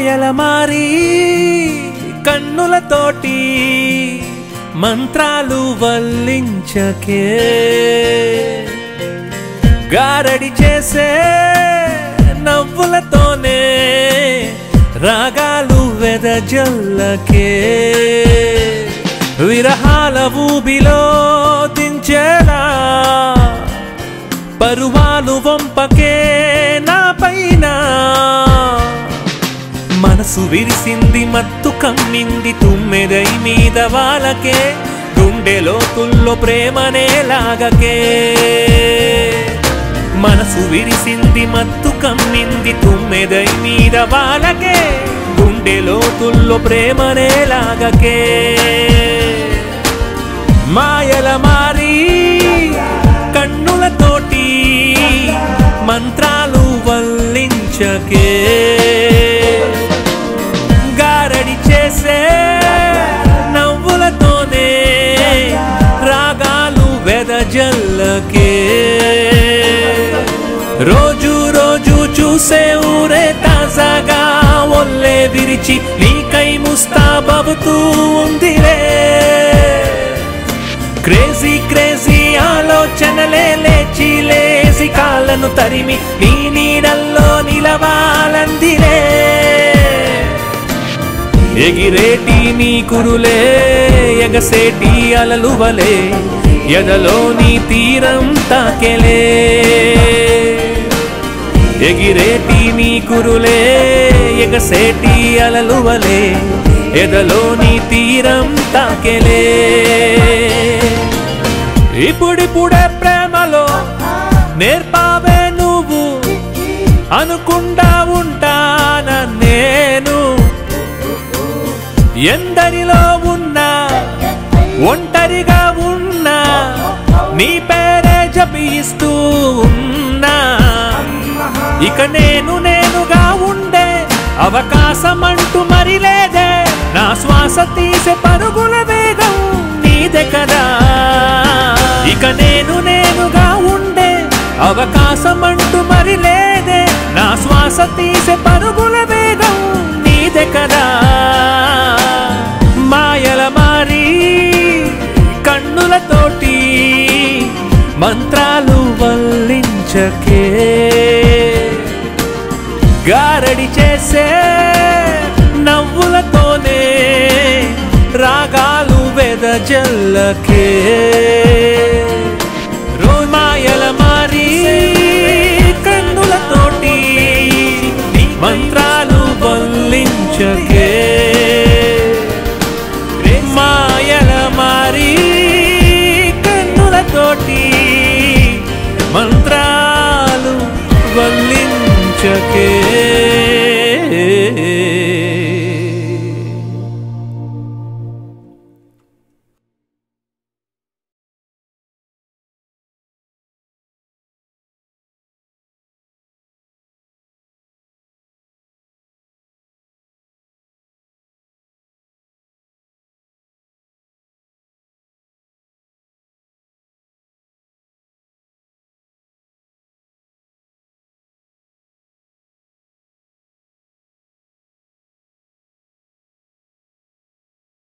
మాయల మారి కన్నులతోటి మంత్రాలు వల్లించకే గారడి చేసే నవ్వులతోనే రాగాలు వెదజల్లకే విరహాల ఊబిలో దించేలా పరువాలు వంపకే నా పైన మనసు విరిసింది మత్తు కమ్మింది తుమ్మెదై మీద వాళ్ళకే గుండె లోతుల్లో ప్రేమనే లాగకే మనసు విరిసింది మత్తు కమ్మింది తుమ్మెదై మీద వాళ్ళకే గుండె లోతుల్లో ప్రేమనే లాగకే మాయల మారి కన్నులతోటి మంత్రాలు వల్లించకే గారడి చేసే నవ్వులతోనే రాగాలు వెదజల్లకే రోజు రోజు చూసే ఊరే తాజాగా ఒల్లే విరిచి నీకై ముస్తాబవుతూ ఉందిలే క్రేజీ క్రేజీ ఆలోచనలే లేచి లేసి కాళ్ళను తరిమి నీ నీడల్లో నిలవాలందిలే ఎగిరేటి నీ కురులే ఎగసేటి అలలువలే ఎదలో నీ తీరం తాకెలే ఎగిరేటి నీ కురులే ఎగసేటి అలలువలే ఎదలో నీ తీరం తాకెలే ఇప్పుడిప్పుడే ప్రేమలో నేర్పావే నువ్వు అనుకుండా ఉంటాన నేను ఎందరిలో ఉన్నా ఒంటరిగా ఉన్నా నీ పేరే జపిస్తూ ఉన్నా ఇక నేను నేనుగా ఉండే అవకాశం అంటూ మరి లేదే నా శ్వాస తీసే పరుగుల వేగం నీదే కదా ఇక నేను నేనుగా ఉండే అవకాశం అంటూ మరి లేదే నా శ్వాస తీసే పరుగుల వేగం నీదే కదా మాయల మారి కన్నులతోటి మంత్రాలు వల్లించకే గారడి చేసే నవ్వులతోనే రాగాలు వెదజల్లకే రోమాయల మారి కన్నులతోటి మంత్రాలు వల్లించకే మాయల మారి కన్నులతోటి